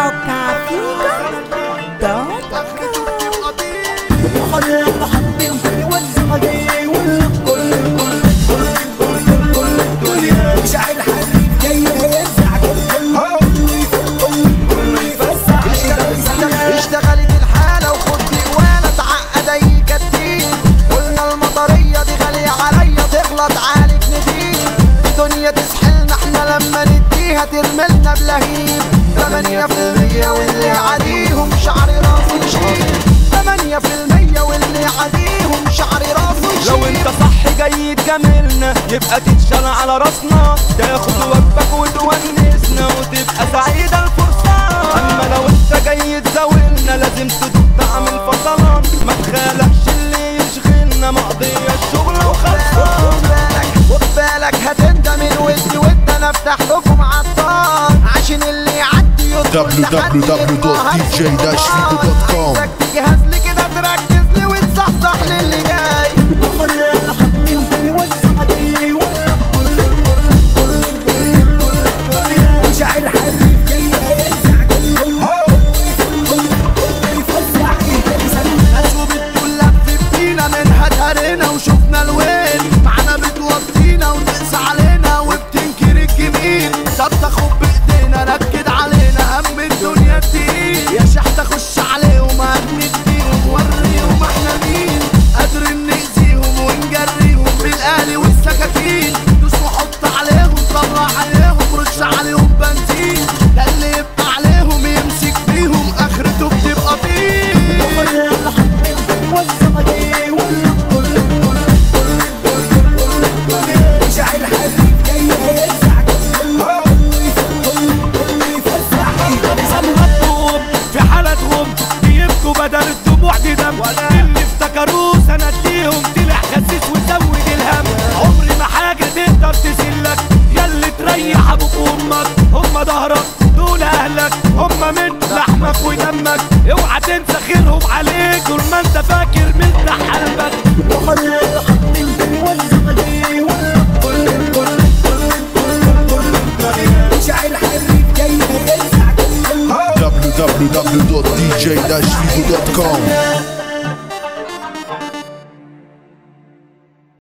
موقع فيجا دوت اشتغلت الحالة وخد وانا تعقد اي كتير قلنا المطرية دي غالية عليا تغلط عالج ندير الدنيا تسحلنا احنا لما نديها ترملنا بلهيب تمانية في المية واللي عاديهم شعر راسه يشيل تمانية في المية واللي عاديهم شعر راسه يشيل لو انت صح جاي تجاملنا يبقى تتشال على راسنا تاخد وجبك وتونسنا وتبقى سعيدة الفرصة اما لو انت جاي تزاولنا لازم تدوق طعم الفصلان ما تخالفش اللي يشغلنا مقضية الشغل وخلصان خد بالك خد بالك هتندم الود ود انا افتح لكم عطار عشان اللي يعدي يدخل لحد www.dj-fico.com. عايزك تجهز لي كده تركز لي وتصحصح لي اللي جاي ناس وبتقول لف فينا منها اتهرينا وشفنا الوين معانا بتوطينا وتقسى علينا وبتنكر الجميل طب تاخد بايدينا نكد علينا هم الدنيا تقيل يا شحت اخش عليهم هنديهم وريهم احنا مين قادرين نأذيهم ونجريهم بالاهلي والسكاكين دوس وحط عليهم طلع عليهم رش عليهم بنزين ده اللي يبقى عليهم يمسك بيهم اخرته بتبقى فيه مطلوب في حالتهم بيبكوا بدل الدموع دي دم اللي افتكروه سنديهم طلع خسيس وزود الهم عمري ما حاجة تقدر تسلك ياللي تريح ابوك وامك هم ظهرك دول اهلك هم من لحمك ودمك اوعى تنسى خيرهم عليك طول ما انت فاكر من قلبك